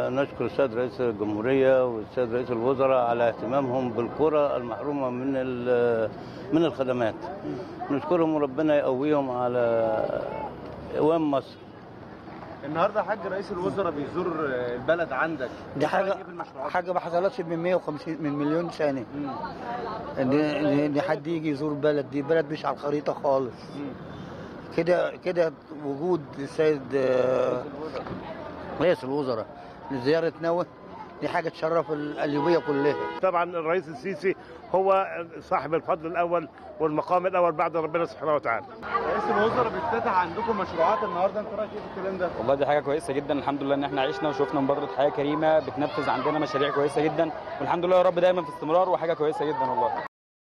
نشكر السيد رئيس الجمهورية والسيد رئيس الوزراء على اهتمامهم بالقرى المحرومة من ال- من الخدمات نشكرهم وربنا يقويهم على قوام مصر النهارده حاج رئيس الوزراء بيزور البلد عندك دي حاجه رأيك إيه في المشروعات؟ حاجه ما حصلتش من 150 من مليون سنه مم. ان ان حد يجي يزور بلد دي بلد مش على الخريطه خالص مم. كده كده وجود السيد آه، رئيس الوزراء لزياره نوى دي حاجه تشرف القليوبيه كلها طبعا الرئيس السيسي هو صاحب الفضل الاول والمقام الاول بعد ربنا سبحانه وتعالى رئيس الوزراء بيفتتح عندكم مشروعات النهارده انت رايك ايه في الكلام ده؟ والله دي حاجه كويسه جدا الحمد لله ان احنا عشنا وشفنا مبادره حياه كريمه بتنفذ عندنا مشاريع كويسه جدا والحمد لله يا رب دايما في استمرار وحاجه كويسه جدا والله